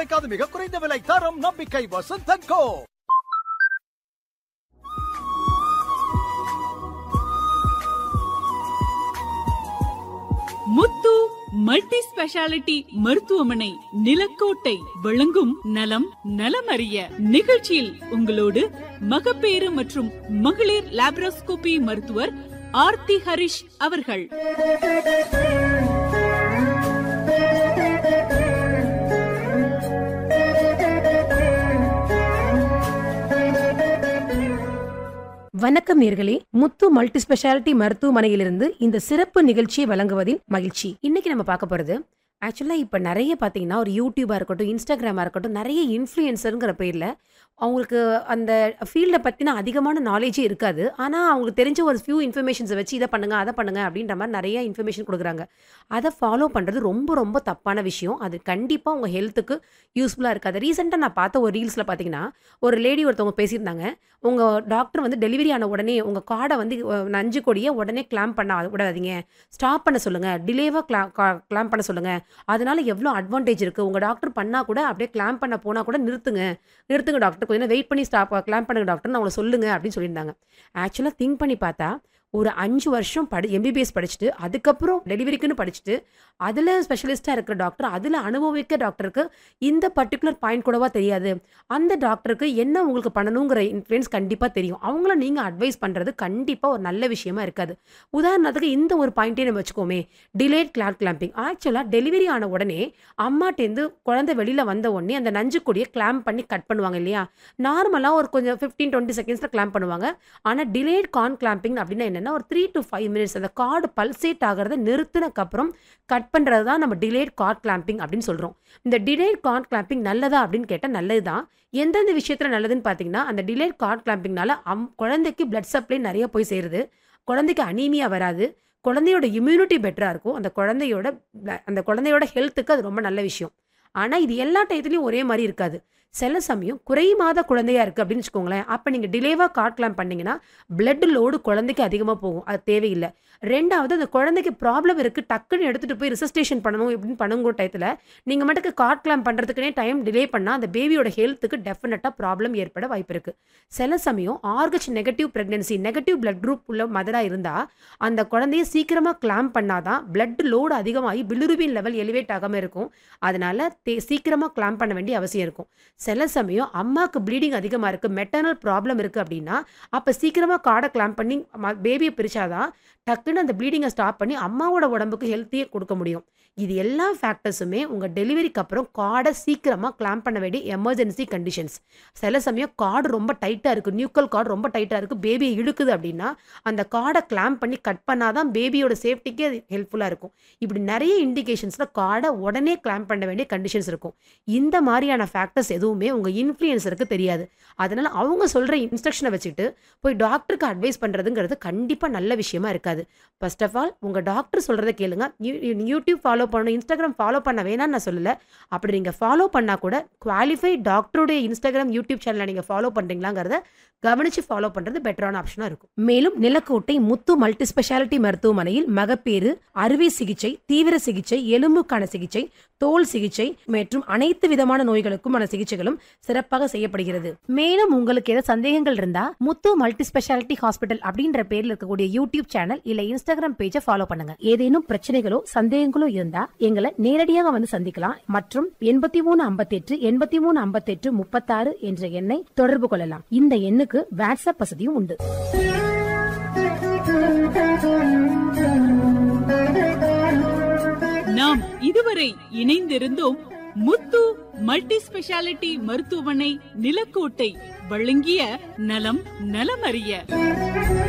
கிடைக்காத மிக குறைந்த விலை தரம் நம்பிக்கை வசந்தன் கோ முத்து மல்டி ஸ்பெஷாலிட்டி மருத்துவமனை நிலக்கோட்டை வழங்கும் நலம் நலமறிய நிகழ்ச்சியில் உங்களோடு மகப்பேறு மற்றும் மகளிர் லாப்ரோஸ்கோபி மருத்துவர் ஆர்த்தி ஹரிஷ் அவர்கள் வணக்கம் நேர்களே முத்து மல்டி ஸ்பெஷாலிட்டி மருத்துவமனையிலிருந்து இந்த சிறப்பு நிகழ்ச்சியை வழங்குவதில் மகிழ்ச்சி இன்னைக்கு நம்ம பார்க்க போறது ஆக்சுவலாக இப்போ நிறைய பார்த்தீங்கன்னா ஒரு யூடியூபாக இருக்கட்டும் இன்ஸ்டாகிராமாக இருக்கட்டும் நிறைய இன்ஃப்ளூயன்சருங்கிற பேரில் அவங்களுக்கு அந்த ஃபீல்டை பற்றின அதிகமான நாலேஜே இருக்காது ஆனால் அவங்களுக்கு தெரிஞ்ச ஒரு ஃபியூ இன்ஃபர்மேஷன்ஸை வச்சு இதை பண்ணுங்க அதை பண்ணுங்க அப்படின்ற மாதிரி நிறைய இன்ஃபர்மேஷன் கொடுக்குறாங்க அதை ஃபாலோ பண்ணுறது ரொம்ப ரொம்ப தப்பான விஷயம் அது கண்டிப்பாக உங்கள் ஹெல்த்துக்கு யூஸ்ஃபுல்லாக இருக்காது ரீசெண்டாக நான் பார்த்த ஒரு ரீல்ஸில் பார்த்தீங்கன்னா ஒரு லேடி ஒருத்தவங்க பேசியிருந்தாங்க உங்கள் டாக்டர் வந்து டெலிவரி ஆன உடனே உங்கள் கார்டை வந்து அஹ், நஞ்சு கொடியை உடனே கிளாம் பண்ண விடாதீங்க ஸ்டாப் பண்ண சொல்லுங்கள் டிலேவாக கிளா கிளாம் பண்ண சொல்லுங்கள் அதனால எவ்வளோ அட்வான்டேஜ் இருக்குது உங்கள் டாக்டர் பண்ணால் கூட அப்படியே கிளாம் பண்ண போனால் கூட நிறுத்துங்க நிறுத்துங்க டாக்டர் கொஞ்சம் நேரம் வெயிட் பண்ணி ஸ்டாப் கிளாம் பண்ணுங்க டாக்டர்னு அவங்கள சொல்லுங்க அப்படின்னு சொல்லியிருந்தாங்க ஆக்சுவலாக திங்க் பண்ணி பார்த்தா ஒரு அஞ்சு வருஷம் படி எம்பிபிஎஸ் படிச்சுட்டு அதுக்கப்புறம் டெலிவரிக்குன்னு படிச்சுட்டு அதில் ஸ்பெஷலிஸ்ட்டாக இருக்கிற டாக்டர் அதில் அனுபவிக்க டாக்டருக்கு இந்த பர்டிகுலர் பாயிண்ட் கூடவா தெரியாது அந்த டாக்டருக்கு என்ன உங்களுக்கு பண்ணணுங்கிற இன்ஃப்ளூயன்ஸ் கண்டிப்பாக தெரியும் அவங்கள நீங்கள் அட்வைஸ் பண்ணுறது கண்டிப்பாக ஒரு நல்ல விஷயமா இருக்காது உதாரணத்துக்கு இந்த ஒரு பாயிண்டே நம்ம வச்சுக்கோமே டிலேட் கிளாட் கிளாம்பிங் ஆக்சுவலாக டெலிவரி ஆன உடனே அம்மாட்டேருந்து குழந்தை வெளியில் வந்த உடனே அந்த நஞ்சு கொடியை கிளாம்ப் பண்ணி கட் பண்ணுவாங்க இல்லையா நார்மலாக ஒரு கொஞ்சம் ஃபிஃப்டீன் டுவெண்ட்டி செகண்ட்ஸில் கிளாம்ப் பண்ணுவாங்க ஆனால் டிலேட் கான் கிளாம்பிங் அப்படின்னா என்னென்னா ஒரு த்ரீ டு ஃபைவ் மினிட்ஸ் அந்த கார்டு பல்சேட் ஆகிறத நிறுத்தினக்கப்புறம் கட் பண்ணுறது தான் நம்ம டிலேட் கார்ட் கிளாம்பிங் அப்படின்னு சொல்கிறோம் இந்த டிலேட் கார்ட் கிளாம்பிங் நல்லதா அப்படின்னு கேட்டால் நல்லது தான் எந்தெந்த விஷயத்தில் நல்லதுன்னு பார்த்தீங்கன்னா அந்த டிலேட் கார்ட் கிளாம்பிங்னால அம் குழந்தைக்கு பிளட் சப்ளை நிறைய போய் சேருது குழந்தைக்கு அனீமியா வராது குழந்தையோட இம்யூனிட்டி பெட்டராக இருக்கும் அந்த குழந்தையோட bla- அந்த குழந்தையோட ஹெல்த்துக்கு அது ரொம்ப நல்ல விஷயம் ஆனால் இது எல்லா டயத்துலையும் ஒரே மாதிரி இருக்காது சில சமயம் குறை மாத குழந்தையா இருக்குது அப்படின்னு வச்சுக்கோங்களேன் அப்போ நீங்கள் டிலேவாக காட்லாம் பண்ணீங்கன்னா blood லோடு குழந்தைக்கு அதிகமாக போகும் அது தேவையில்லை ரெண்டாவது அந்த குழந்தைக்கு ப்ராப்ளம் இருக்குது டக்குன்னு எடுத்துகிட்டு போய் ரிசஸ்டேஷன் பண்ணணும் இப்படின்னு பண்ணுங்கிற டயத்தில் நீங்கள் மட்டுக்கு காட் கிளாம் பண்ணுறதுக்குனே டைம் டிலே பண்ணால் அந்த பேபியோட ஹெல்த்துக்கு டெஃபினட்டாக ப்ராப்ளம் ஏற்பட வாய்ப்பு இருக்குது சில சமயம் ஆர்கச் negative pregnancy negative blood group உள்ள மதராக இருந்தால் அந்த குழந்தைய சீக்கிரமாக கிளாம் பண்ணாதான் blood லோடு அதிகமாகி பிலிருபின் லெவல் எலிவேட் ஆகாமல் இருக்கும் அதனால தே சீக்கிரமாக கிளாம் பண்ண வேண்டிய அவசியம் இருக்கும் சில சமயம் அம்மாவுக்கு ப்ளீடிங் அதிகமாக இருக்குது மெட்டர்னல் ப்ராப்ளம் இருக்குது அப்படின்னா அப்போ சீக்கிரமாக காடை கிளாம் பண்ணி பேபியை பிரிச்சாதான் டக்குன்னு அந்த ப்ளீடிங்கை ஸ்டாப் பண்ணி அம்மாவோட உடம்புக்கு ஹெல்த்தியே கொடுக்க முடியும் இது எல்லா ஃபேக்டர்ஸுமே உங்கள் டெலிவரிக்கு அப்புறம் கார்டை சீக்கிரமாக கிளாம் பண்ண வேண்டிய எமர்ஜென்சி கண்டிஷன்ஸ் சில சமயம் கார்டு ரொம்ப டைட்டாக இருக்குது நியூக்கல் கார்டு ரொம்ப டைட்டாக இருக்குது பேபியை இழுக்குது அப்படின்னா அந்த கார்டை கிளாம் பண்ணி கட் பண்ணாதான் பேபியோட சேஃப்டிக்கு அது ஹெல்ப்ஃபுல்லாக இருக்கும் இப்படி நிறைய இண்டிகேஷன்ஸில் கார்டை உடனே கிளாம் பண்ண வேண்டிய கண்டிஷன்ஸ் இருக்கும் இந்த மாதிரியான ஃபேக்டர்ஸ் எதுவுமே உங்கள் இன்ஃப்ளூயன்சருக்கு தெரியாது அதனால் அவங்க சொல்கிற இன்ஸ்ட்ரக்ஷனை வச்சுட்டு போய் டாக்டருக்கு அட்வைஸ் பண்ணுறதுங்கிறது கண்டிப்பாக நல்ல விஷயமா இருக்காது ஃபர்ஸ்ட் ஆஃப் ஆல் உங்கள் டாக்டர் சொல்கிறத கேளுங்க யூ- யூ- யூடியூப் ஃபாலோ பண்ணணும் இன்ஸ்டாகிராம் ஃபாலோ பண்ண வேணாம்னு நான் சொல்லலை அப்படி நீங்கள் ஃபாலோ பண்ணால் கூட குவாலிஃபைட் டாக்டருடைய இன்ஸ்டாகிராம் யூடியூப் சேனலை நீங்கள் ஃபாலோ பண்ணுறீங்களாங்கிறத கவனித்து ஃபாலோ பண்ணுறது பெட்டரான ஆப்ஷனாக இருக்கும் மேலும் நிலக்கோட்டை முத்து மல்டி ஸ்பெஷாலிட்டி மருத்துவமனையில் மகப்பேறு அறுவை சிகிச்சை தீவிர சிகிச்சை எலும்புக்கான சிகிச்சை தோல் சிகிச்சை மற்றும் அனைத்து விதமான நோய்களுக்குமான சிகிச்சைகளும் சிறப்பாக செய்யப்படுகிறது மேலும் உங்களுக்கு ஏதாவது சந்தேகங்கள் இருந்தா முத்து மல்டி ஸ்பெஷாலிட்டி ஹாஸ்பிட்டல் அப்படின்ற பேர்ல இருக்கக்கூடிய யூடியூப் சேனல் இல்ல இன்ஸ்டாகிராம் பேஜை ஃபாலோ பண்ணுங்க ஏதேனும் பிரச்சனைகளோ சந்தேகங்களோ இருந்தா எங்களை நேரடியாக வந்து சந்திக்கலாம் மற்றும் எண்பத்தி மூணு ஐம்பத்தெட்டு எண்பத்தி மூணு ஐம்பத்தெட்டு முப்பத்தாறு என்ற எண்ணை தொடர்பு கொள்ளலாம் இந்த எண்ணுக்கு வாட்ஸ்அப் வசதியும் உண்டு நாம் இதுவரை இணைந்திருந்தோம் முத்து மல்டி ஸ்பெஷாலிட்டி மருத்துவமனை நிலக்கோட்டை வழங்கிய நலம் நலமறிய